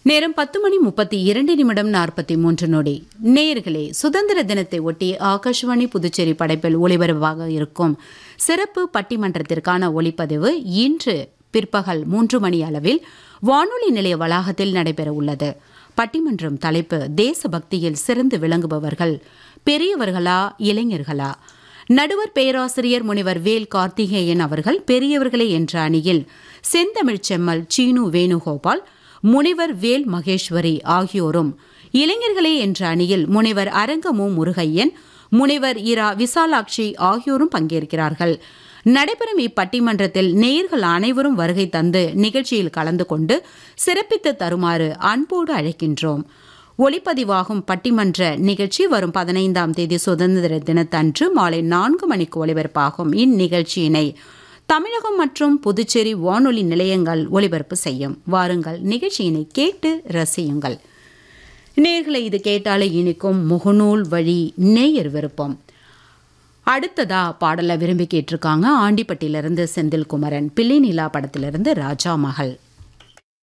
நேரம் பத்து மணி முப்பத்தி இரண்டு நிமிடம் நாற்பத்தி மூன்று நொடி நேயர்களே சுதந்திர தினத்தை ஒட்டி ஆகாஷ்வாணி புதுச்சேரி படைப்பில் ஒளிபரப்பாக இருக்கும் சிறப்பு பட்டிமன்றத்திற்கான ஒளிப்பதிவு இன்று பிற்பகல் மூன்று மணி அளவில் வானொலி நிலைய வளாகத்தில் நடைபெற உள்ளது பட்டிமன்றம் தலைப்பு தேசபக்தியில் சிறந்து விளங்குபவர்கள் பெரியவர்களா இளைஞர்களா நடுவர் பேராசிரியர் முனிவர் வேல் கார்த்திகேயன் அவர்கள் பெரியவர்களே என்ற அணியில் செந்தமிழ் செம்மல் சீனு வேணுகோபால் முனிவர் வேல் மகேஸ்வரி ஆகியோரும் இளைஞர்களே என்ற அணியில் முனிவர் அரங்கமு முருகையன் முனிவர் இரா விசாலாட்சி ஆகியோரும் பங்கேற்கிறார்கள் நடைபெறும் இப்பட்டிமன்றத்தில் நேயர்கள் அனைவரும் வருகை தந்து நிகழ்ச்சியில் கலந்து கொண்டு சிறப்பித்து தருமாறு அன்போடு அழைக்கின்றோம் ஒளிப்பதிவாகும் பட்டிமன்ற நிகழ்ச்சி வரும் பதினைந்தாம் தேதி சுதந்திர தினத்தன்று மாலை நான்கு மணிக்கு ஒலிபரப்பாகும் இந்நிகழ்ச்சியினை தமிழகம் மற்றும் புதுச்சேரி வானொலி நிலையங்கள் ஒலிபரப்பு செய்யும் வாருங்கள் நிகழ்ச்சியினை கேட்டு ரசியுங்கள் நேர்களை இது கேட்டாலே இனிக்கும் முகநூல் வழி நேயர் விருப்பம் அடுத்ததா பாடலை விரும்பி கேட்டிருக்காங்க ஆண்டிப்பட்டியிலிருந்து செந்தில் குமரன் பிள்ளை நிலா படத்திலிருந்து ராஜா மகள்